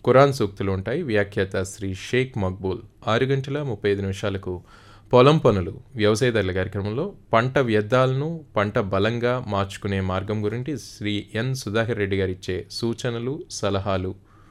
ఖురాన్ సూక్తులు ఉంటాయి వ్యాఖ్యాత శ్రీ షేక్ మక్బూల్ ఆరు గంటల ముప్పై ఐదు నిమిషాలకు పొలం పనులు వ్యవసాయదారుల కార్యక్రమంలో పంట వ్యర్థాలను పంట బలంగా మార్చుకునే మార్గం గురించి శ్రీ ఎన్ సుధాకర్ రెడ్డి గారు ఇచ్చే సూచనలు సలహాలు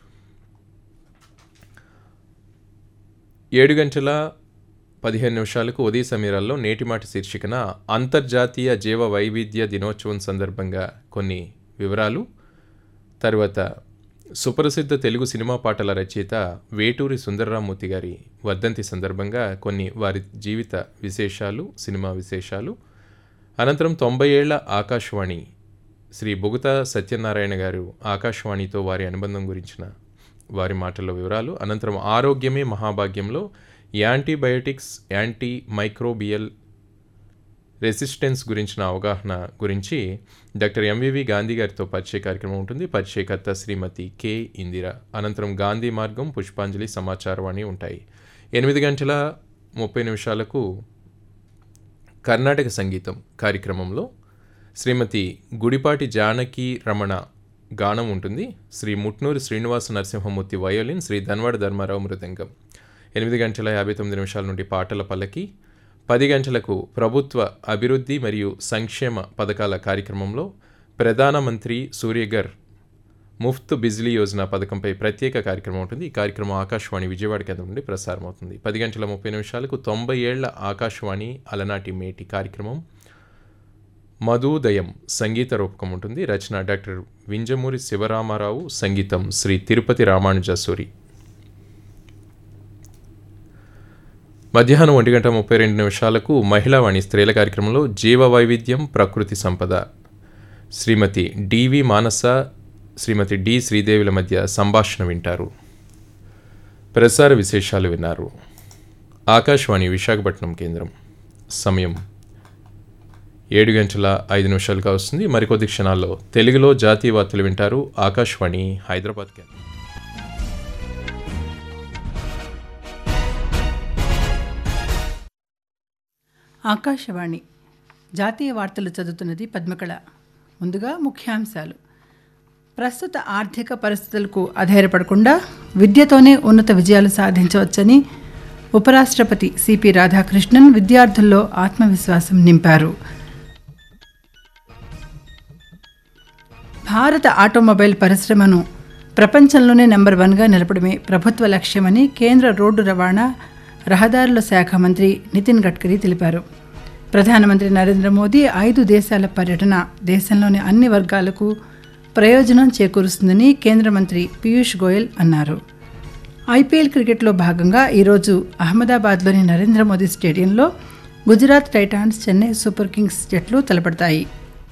ఏడు గంటల పదిహేను నిమిషాలకు ఉదయ సమీరాల్లో నేటిమాటి శీర్షికన అంతర్జాతీయ జీవ వైవిధ్య దినోత్సవం సందర్భంగా కొన్ని వివరాలు తర్వాత సుప్రసిద్ధ తెలుగు సినిమా పాటల రచయిత వేటూరి సుందరరామూర్తి గారి వర్ధంతి సందర్భంగా కొన్ని వారి జీవిత విశేషాలు సినిమా విశేషాలు అనంతరం తొంభై ఏళ్ల ఆకాశవాణి శ్రీ బొగుత సత్యనారాయణ గారు ఆకాశవాణితో వారి అనుబంధం గురించిన వారి మాటల్లో వివరాలు అనంతరం ఆరోగ్యమే మహాభాగ్యంలో యాంటీబయోటిక్స్ యాంటీ మైక్రోబియల్ రెసిస్టెన్స్ గురించిన అవగాహన గురించి డాక్టర్ ఎంవివి గాంధీ గారితో పరిచయ కార్యక్రమం ఉంటుంది పరిచయకర్త శ్రీమతి కె ఇందిర అనంతరం గాంధీ మార్గం పుష్పాంజలి సమాచారవాణి ఉంటాయి ఎనిమిది గంటల ముప్పై నిమిషాలకు కర్ణాటక సంగీతం కార్యక్రమంలో శ్రీమతి గుడిపాటి జానకి రమణ గానం ఉంటుంది శ్రీ ముట్నూరు శ్రీనివాస నరసింహమూర్తి వయోలిన్ శ్రీ ధన్వాడ ధర్మారావు మృదంగం ఎనిమిది గంటల యాభై తొమ్మిది నిమిషాల నుండి పాటల పల్లకి పది గంటలకు ప్రభుత్వ అభివృద్ధి మరియు సంక్షేమ పథకాల కార్యక్రమంలో ప్రధానమంత్రి సూర్యగర్ ముఫ్త్ బిజ్లీ యోజన పథకంపై ప్రత్యేక కార్యక్రమం ఉంటుంది ఈ కార్యక్రమం ఆకాశవాణి విజయవాడ కేంద్రం నుండి ప్రసారం అవుతుంది పది గంటల ముప్పై నిమిషాలకు తొంభై ఏళ్ల ఆకాశవాణి అలనాటి మేటి కార్యక్రమం మధుదయం సంగీత రూపకం ఉంటుంది రచన డాక్టర్ వింజమూరి శివరామారావు సంగీతం శ్రీ తిరుపతి రామానుజసూరి మధ్యాహ్నం ఒంటి గంట ముప్పై రెండు నిమిషాలకు మహిళావాణి స్త్రీల కార్యక్రమంలో జీవ వైవిధ్యం ప్రకృతి సంపద శ్రీమతి డివి మానస శ్రీమతి డి శ్రీదేవిల మధ్య సంభాషణ వింటారు ప్రసార విశేషాలు విన్నారు ఆకాశవాణి విశాఖపట్నం కేంద్రం సమయం ఏడు గంటల ఐదు నిమిషాలుగా వస్తుంది మరికొద్ది క్షణాల్లో తెలుగులో జాతీయ వార్తలు వింటారు ఆకాశవాణి హైదరాబాద్ కేంద్రం ఆకాశవాణి జాతీయ వార్తలు చదువుతున్నది పద్మకళ ముందుగా ముఖ్యాంశాలు ప్రస్తుత ఆర్థిక పరిస్థితులకు అధైర్యపడకుండా విద్యతోనే ఉన్నత విజయాలు సాధించవచ్చని ఉపరాష్ట్రపతి సిపి రాధాకృష్ణన్ విద్యార్థుల్లో ఆత్మవిశ్వాసం నింపారు భారత ఆటోమొబైల్ పరిశ్రమను ప్రపంచంలోనే నెంబర్ వన్గా నిలపడమే ప్రభుత్వ లక్ష్యమని కేంద్ర రోడ్డు రవాణా రహదారుల శాఖ మంత్రి నితిన్ గడ్కరీ తెలిపారు ప్రధానమంత్రి నరేంద్ర మోదీ ఐదు దేశాల పర్యటన దేశంలోని అన్ని వర్గాలకు ప్రయోజనం చేకూరుస్తుందని కేంద్ర మంత్రి పీయూష్ గోయల్ అన్నారు ఐపీఎల్ క్రికెట్లో భాగంగా ఈరోజు అహ్మదాబాద్లోని నరేంద్ర మోదీ స్టేడియంలో Gujarat titans Chennai super kings జట్లు తలపడతాయి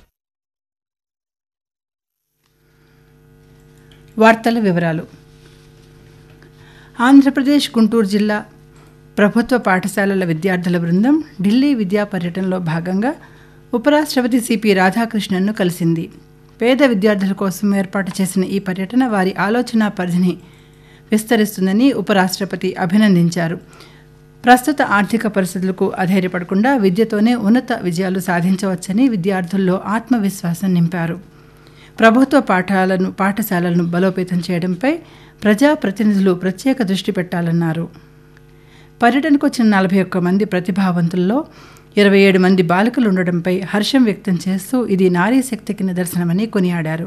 వార్తల వివరాలు ఆంధ్రప్రదేశ్ గుంటూరు జిల్లా ప్రభుత్వ పాఠశాలల విద్యార్థుల బృందం ఢిల్లీ విద్యా పర్యటనలో భాగంగా ఉపరాష్ట్రపతి సిపి రాధాకృష్ణన్ను కలిసింది పేద విద్యార్థుల కోసం ఏర్పాటు చేసిన ఈ పర్యటన వారి ఆలోచన పరిధిని విస్తరిస్తుందని ఉపరాష్ట్రపతి అభినందించారు ప్రస్తుత ఆర్థిక పరిస్థితులకు అధైర్యపడకుండా విద్యతోనే ఉన్నత విజయాలు సాధించవచ్చని విద్యార్థుల్లో ఆత్మవిశ్వాసం నింపారు ప్రభుత్వ పాఠాలను పాఠశాలలను బలోపేతం చేయడంపై ప్రజాప్రతినిధులు ప్రత్యేక దృష్టి పెట్టాలన్నారు పర్యటనకు వచ్చిన నలభై ఒక్క మంది ప్రతిభావంతుల్లో ఇరవై ఏడు మంది బాలికలు ఉండడంపై హర్షం వ్యక్తం చేస్తూ ఇది నారీ శక్తికి నిదర్శనమని కొనియాడారు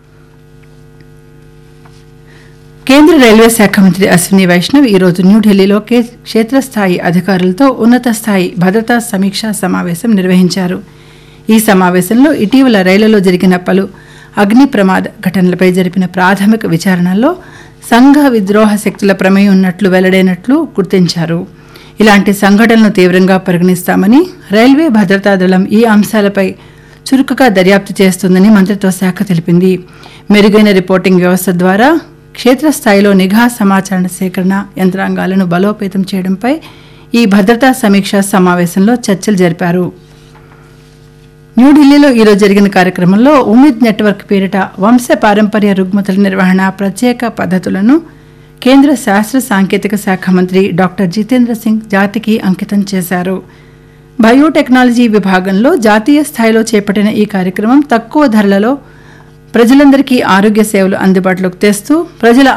కేంద్ర రైల్వే శాఖ మంత్రి అశ్విని వైష్ణవ్ ఈరోజు న్యూఢిల్లీలో కే క్షేత్రస్థాయి అధికారులతో ఉన్నత స్థాయి భద్రతా సమీక్షా సమావేశం నిర్వహించారు ఈ సమావేశంలో ఇటీవల రైళ్లలో జరిగిన పలు అగ్ని ప్రమాద ఘటనలపై జరిపిన ప్రాథమిక విచారణలో సంఘ విద్రోహ శక్తుల ప్రమేయం ఉన్నట్లు వెల్లడైనట్లు గుర్తించారు ఇలాంటి సంఘటనలను తీవ్రంగా పరిగణిస్తామని రైల్వే భద్రతా దళం ఈ అంశాలపై చురుకుగా దర్యాప్తు చేస్తుందని మంత్రిత్వ శాఖ తెలిపింది మెరుగైన రిపోర్టింగ్ వ్యవస్థ ద్వారా క్షేత్రస్థాయిలో నిఘా సమాచార సేకరణ యంత్రాంగాలను బలోపేతం చేయడంపై ఈ భద్రతా సమీక్షా సమావేశంలో చర్చలు జరిపారు న్యూఢిల్లీలో ఈరోజు జరిగిన కార్యక్రమంలో ఉమిద్ నెట్వర్క్ పేరిట వంశ పారంపర్య రుగ్మతల నిర్వహణ ప్రత్యేక పద్ధతులను కేంద్ర శాస్త్ర సాంకేతిక శాఖ మంత్రి డాక్టర్ జితేంద్ర సింగ్ జాతికి అంకితం చేశారు బయోటెక్నాలజీ విభాగంలో జాతీయ స్థాయిలో చేపట్టిన ఈ కార్యక్రమం తక్కువ ధరలలో ప్రజలందరికీ ఆరోగ్య సేవలు అందుబాటులోకి తెస్తూ ప్రజల